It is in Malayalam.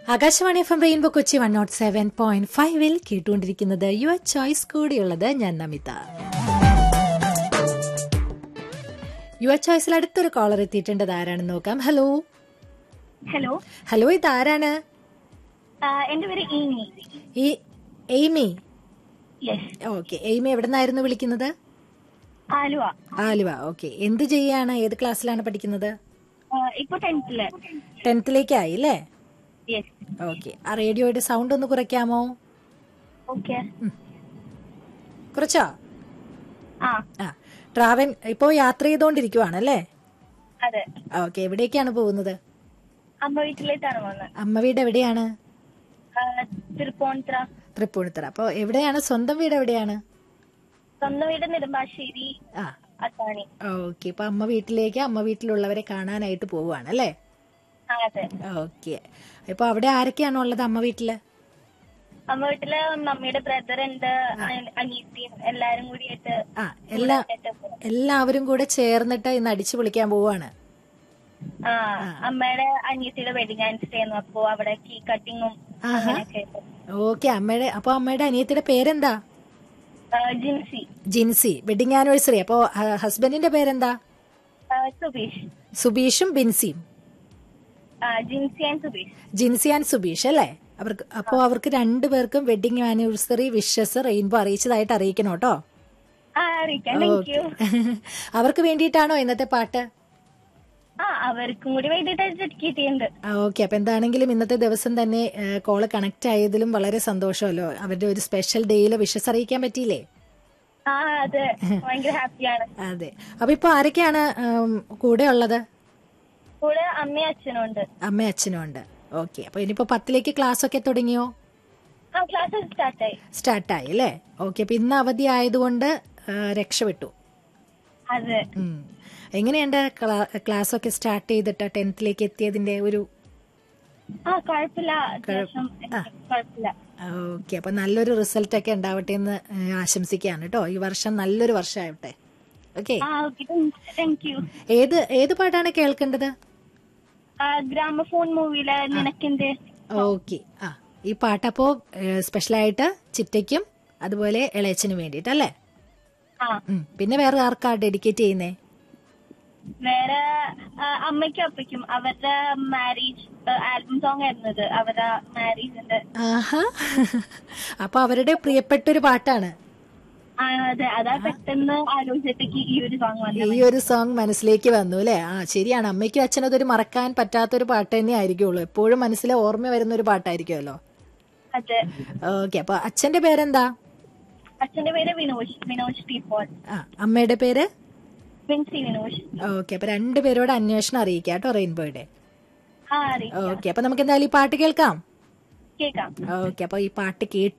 Akashvani F M rainbow Kochi one naught seven point ഫൈവിൽ കേട്ടുകൊണ്ടിരിക്കുന്നത് യുവർ ചോയ്സ് കൂടിയുള്ളത് ഞാൻ നമിത യുവർ ചോയ്സിൽ അടുത്തൊരു കോളർ എത്തിയിട്ടുണ്ട് ആരാണെന്ന് നോക്കാം ഹലോ ഹലോ ഹലോ ഇത് ആരാണ് ആ, എന്റെ പേര് ഈനി ഈ എയ്മി യെസ് ഓക്കെ എയ്മി എവിടെ നിന്നായിരുന്നു വിളിക്കുന്നത് ആലുവ ആലുവ ഓക്കെ എന്ത് ചെയ്യാണ് ഏത് ക്ലാസ്സിലാണ് പഠിക്കുന്നത് ആ, ഇപ്പൊ ടെൻത്തില് ടെൻത്തിലേക്കായി അല്ലേ യെസ് ഓക്കെ ആ റേഡിയോയുടെ സൗണ്ട് ഒന്ന് കുറയ്ക്കാമോ ഓക്കെ കുറച്ചോ ആ ആ ട്രാവൽ ഇപ്പോ യാത്ര ചെയ്തോണ്ടിരിക്കുവാണല്ലേ അതെ ഓക്കെ എവിടേക്കാണ് പോകുന്നത് അമ്മ വീട്ടിലേക്കാണ് വന്നത് അമ്മ വീട് എവിടെയാണ് ആ, തൃപ്പൂണിത്തുറ തൃപ്പൂണിത്തുറ അപ്പൊ എവിടെയാണ് സ്വന്തം വീട് എവിടെയാണ് സ്വന്തം വീട് നെടുമ്പാശ്ശേരി ആ അത്താണി ഓക്കെ ഇപ്പൊ അമ്മ വീട്ടിലേക്ക് അമ്മ വീട്ടിലുള്ളവരെ കാണാനായിട്ട് പോവുകയാണ് അല്ലേ ആ അതെ ഓക്കെ ഇപ്പൊ അവിടെ ആരൊക്കെയാണോ ഉള്ളത് അമ്മ വീട്ടില് അമ്മ വീട്ടില് മമ്മിയുടെ ബ്രദർ ഉണ്ട് അനി- അനിയത്തിയും എല്ലാരും കൂടിയിട്ട് ആ എല്ലാ ആയിട്ട് പോകും. എല്ലാവരും കൂടെ ചേർന്നിട്ട് ഇന്ന് അടിച്ചു പൊളിക്കാൻ പോവാണ് ആ അമ്മയുടെ അനിയത്തിയുടെ വെഡിങ് ആനിവേഴ്സറി ആയിരുന്നു അപ്പൊ അവിടെ കീ കട്ടിങ്ങും ആഹാ അങ്ങനെയൊക്കെ ആയിട്ട്. ഓക്കെ അമ്മയുടെ അപ്പൊ അമ്മയുടെ അനിയത്തിയുടെ പേരെന്താ ആ, ജിൻസി ജിൻസി വെഡിങ് ആനിവേഴ്സറി അപ്പോ ഹസ്ബൻഡിന്റെ പേരെന്താ ആ, സുബീഷ് സുബീഷും ബിൻസിയും ആ, ജിൻസി ആൻഡ് സുബീഷ് ജിൻസി ആൻഡ് സുബീഷ് അല്ലേ അവർക്ക് അപ്പോ അവർക്ക് രണ്ടുപേർക്കും വെഡിങ് ആനിവേഴ്സറി വിഷസ് റെയിൻബോ അറിയിച്ചതായിട്ട് അറിയിക്കണം കേട്ടോ ആ അറിയിക്കാം താങ്ക് യു അവർക്ക് വേണ്ടിയിട്ടാണോ ഇന്നത്തെ പാട്ട് ആ അവർക്കും കൂടി വേണ്ടിട്ട് ഡെഡിക്കേറ്റ് ചെയ്യുന്നുണ്ട് ഓക്കെ അപ്പൊ എന്താണെങ്കിലും ഇന്നത്തെ ദിവസം തന്നെ കോള് കണക്ട് ആയതിലും വളരെ സന്തോഷമല്ലോ അവരുടെ ഒരു സ്പെഷ്യൽ ഡേയില് വിഷസ് അറിയിക്കാൻ പറ്റിയില്ലേ ആ അതെ ഭയങ്കര ഹാപ്പിയാണ് അതെ അപ്പൊ ഇപ്പൊ ആരൊക്കെയാണ് ഉം, കൂടെ ഉള്ളത് കൂടെ അമ്മയും അച്ഛനും ഉണ്ട് അമ്മയും അച്ഛനും ഉണ്ട് ഓക്കെ അപ്പൊ ഇനിയിപ്പോ പത്തിലേക്ക് ക്ലാസ് ഒക്കെ തുടങ്ങിയോ ആ ക്ലാസ് സ്റ്റാർട്ടായി സ്റ്റാർട്ടായി അല്ലേ ഓക്കെ അപ്പൊ ഇന്ന് അവധി ആയതുകൊണ്ട് ആ, രക്ഷപ്പെട്ടു അതെ ഉം. എങ്ങനെയുണ്ട് ക്ലാസ് ഒക്കെ സ്റ്റാർട്ട് ചെയ്തിട്ട് ടെൻത്തിലേക്ക് എത്തിയതിന്റെ ഒരു ആ കുഴപ്പമില്ല അത്യാവശ്യം കുഴപ്പമില്ല ഓക്കെ അപ്പൊ നല്ലൊരു റിസൾട്ട് ഒക്കെ ഉണ്ടാവട്ടെ എന്ന് ഏ, ആശംസിക്കുകയാണ് കേട്ടോ ഈ വർഷം നല്ലൊരു വർഷമാവട്ടെ ഓക്കെ ആ ഓക്കെ താങ്ക് യു ഏത് ഏത് പാട്ടാണ് കേൾക്കേണ്ടത് ഗ്രാമഫോൺ മൂവിയിലെ നിനക്കെന്റെ ഓക്കെ ആ ഈ പാട്ടപ്പോ സ്പെഷ്യലായിട്ട് ചിറ്റയ്ക്കും അതുപോലെ ഇളയച്ചനും വേണ്ടിയിട്ടല്ലേ ആ ഉം. പിന്നെ വേറെ ആർക്കാ ഡെഡിക്കേറ്റ് ചെയ്യുന്നേ വേറെ ആ, അമ്മയ്ക്കും അപ്പയ്ക്കും അവരുടെ മാരേജ് ആൽബം സോങ് ആയിരുന്നത് അവരുടെ മാരേജിന്റെ ആഹാ അപ്പൊ അവരുടെ പ്രിയപ്പെട്ട ഒരു പാട്ടാണ് ആ അതെ അതാ പെട്ടെന്ന് ആലോചിച്ചിട്ടേക്ക് ഈ ഒരു സോങ് വന്നത് ഈ ഒരു സോങ് മനസ്സിലേക്ക് വന്നു അല്ലേ ആ ശരിയാണ് അമ്മയ്ക്കും അച്ഛനും അതൊരു മറക്കാൻ പറ്റാത്തൊരു പാട്ട് തന്നെ ആയിരിക്കുള്ളൂ എപ്പോഴും മനസ്സിലെ ഓർമ്മ വരുന്ന ഒരു പാട്ടായിരിക്കുമല്ലോ അതെ ഓക്കെ അപ്പൊ അച്ഛന്റെ പേരെന്താ അച്ഛന്റെ പേര് വിനോജ് വിനോജ് ടി പോൾ ആ അമ്മയുടെ പേര് വിൻസി വിനോജ് ഓക്കെ അപ്പൊ രണ്ടുപേരോട് അന്വേഷണം അറിയിക്കാം കേട്ടോ റെയിൻബോയുടെ ആ അറിയാം ഓക്കെ അപ്പൊ നമുക്ക് എന്തായാലും ഈ പാട്ട് കേൾക്കാം കേക്കാം ഓക്കെ അപ്പൊ ഈ പാട്ട് കേട്ട്